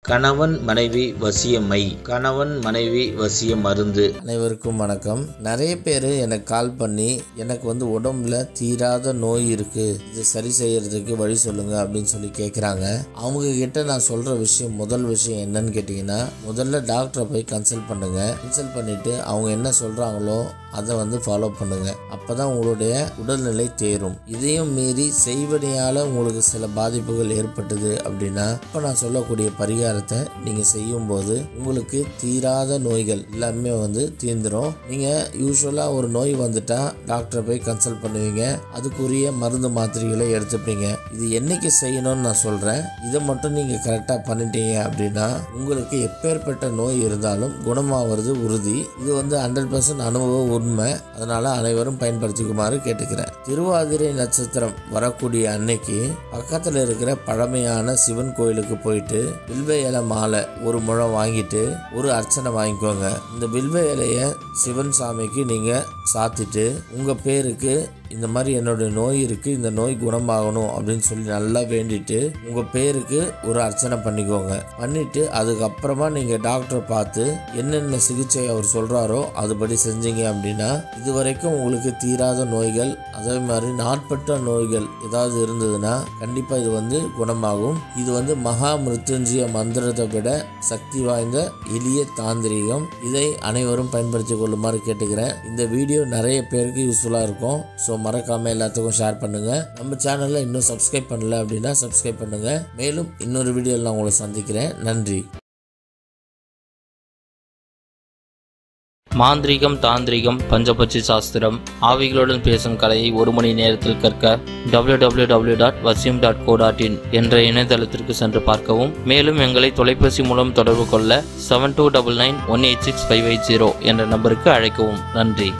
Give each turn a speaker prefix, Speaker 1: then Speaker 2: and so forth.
Speaker 1: கணவன் மனைவி வசியமை கணவன் மனைவி வசிய மருந்து
Speaker 2: அனைவருக்கும் வணக்கம் நிறைய பேர் எனக்கு கால் பண்ணி எனக்கு வந்து உடம்புல தீராத நோய் இருக்கு இது சரி செய்யறதுக்கு வழி சொல்லுங்க அப்படின்னு சொல்லி கேட்குறாங்க அவங்க கிட்ட நான் சொல்ற விஷயம் முதல் விஷயம் என்னன்னு கேட்டிங்கன்னா முதல்ல டாக்டரை போய் கன்சல்ட் பண்ணுங்க கன்சல்ட் பண்ணிட்டு அவங்க என்ன சொல்றாங்களோ அதை வந்து ஃபாலோ பண்ணுங்க அப்பதான் உங்களுடைய உடல்நிலை தேரும் இதையும் மீறி செய்வனையால உங்களுக்கு சில பாதிப்புகள் ஏற்பட்டது அப்படின்னா இப்போ நான் சொல்லக்கூடிய பரிகாரத்தை நீங்க செய்யும் போது உங்களுக்கு தீராத நோய்கள் எல்லாமே வந்து தீர்ந்துரும் நீங்க யூஸ்வலா ஒரு நோய் வந்துட்டா டாக்டரை போய் கன்சல்ட் பண்ணுவீங்க அதுக்குரிய மருந்து மாத்திரைகளை எடுத்துப்பீங்க இது என்னைக்கு செய்யணும்னு நான் சொல்றேன் இதை மட்டும் நீங்க கரெக்டா பண்ணிட்டீங்க அப்படின்னா உங்களுக்கு எப்பேற்பட்ட நோய் இருந்தாலும் குணமாவது உறுதி இது வந்து ஹண்ட்ரட் பர்சன்ட் அனுபவ உண்மை அதனால அனைவரும் பயன்படுத்திக்குமாறு கேட்டுக்கிறேன் திருவாதிரை நட்சத்திரம் வரக்கூடிய அன்னைக்கு பக்கத்தில் இருக்கிற பழமையான சிவன் கோயிலுக்கு போயிட்டு வில்வ இலை மாலை ஒரு முழம் வாங்கிட்டு ஒரு அர்ச்சனை வாங்கிக்கோங்க இந்த வில்வ இலையை சிவன் சாமிக்கு நீங்கள் சாத்திட்டு உங்கள் பேருக்கு இந்த மாதிரி என்னுடைய நோய் இருக்குது இந்த நோய் குணமாகணும் அப்படின்னு சொல்லி நல்லா வேண்டிட்டு உங்கள் பேருக்கு ஒரு அர்ச்சனை பண்ணிக்கோங்க பண்ணிட்டு அதுக்கப்புறமா நீங்கள் டாக்டரை பார்த்து என்னென்ன சிகிச்சை அவர் சொல்கிறாரோ அதுபடி செஞ்சீங்க அப்படின்னா இது வரைக்கும் உங்களுக்கு தீராத நோய்கள் அதே மாதிரி நாட்பட்ட நோய்கள் ஏதாவது இருந்ததுன்னா கண்டிப்பாக இது வந்து குணமாகும் இது வந்து மகா மிருத்யுஞ்சய மந்திரத்தை விட சக்தி வாய்ந்த எளிய தாந்திரிகம் இதை அனைவரும் பயன்படுத்திக் கொள்ளுமாறு கேட்டுக்கிறேன் இந்த வீடியோ நிறைய பேருக்கு யூஸ்ஃபுல்லாக இருக்கும் ஸோ மறக்காம எல்லாத்துக்கும் ஷேர் பண்ணுங்க நம்ம சேனலை இன்னும் சப்ஸ்கிரைப் பண்ணல அப்படின்னா சப்ஸ்கிரைப் பண்ணுங்க மேலும் இன்னொரு வீடியோவில் நான் உங்களை சந்திக்கிறேன் நன்றி
Speaker 3: மாந்திரீகம் தாந்திரிகம் பஞ்சபட்சி சாஸ்திரம் ஆவிகளுடன் பேசும் கலையை ஒரு மணி நேரத்தில் கற்க www.vasim.co.in டாட் வசியம் டாட் கோ டாட் இன் என்ற இணையதளத்திற்கு சென்று பார்க்கவும் மேலும் எங்களை தொலைபேசி மூலம் தொடர்பு கொள்ள seven two double nine one eight six five eight zero என்ற நம்பருக்கு அழைக்கவும் நன்றி